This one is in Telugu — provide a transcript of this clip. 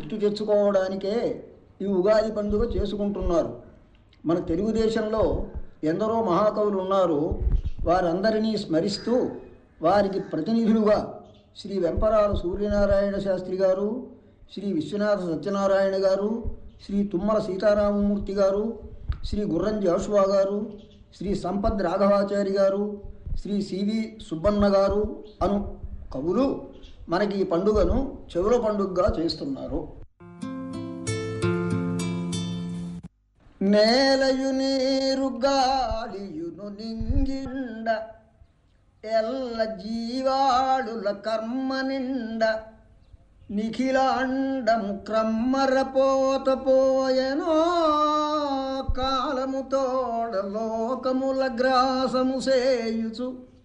గుర్తు తెచ్చుకోవడానికే ఈ ఉగాది పండుగ చేసుకుంటున్నారు మన తెలుగుదేశంలో ఎందరో మహాకవులు ఉన్నారు వారందరినీ స్మరిస్తూ వారికి ప్రతినిధులుగా శ్రీ వెంపరాల సూర్యనారాయణ శాస్త్రి గారు శ్రీ విశ్వనాథ సత్యనారాయణ గారు శ్రీ తుమ్మల సీతారామమూర్తి గారు శ్రీ గుర్రం జాషువా గారు శ్రీ సంపద్ రాఘవాచారి గారు శ్రీ సివి సుబ్బన్న గారు అను కవులు మనకి ఈ పండుగను చెవుల పండుగగా చేస్తున్నారు నేలయు నీరు గాలియును నింగిండ ఎల్ల జీవాళుల కర్మ నిండ నిఖిలాండము క్రమ్మరపోత పోయెనో కాలము తోడ లోకముల గ్రాసము సేయుచు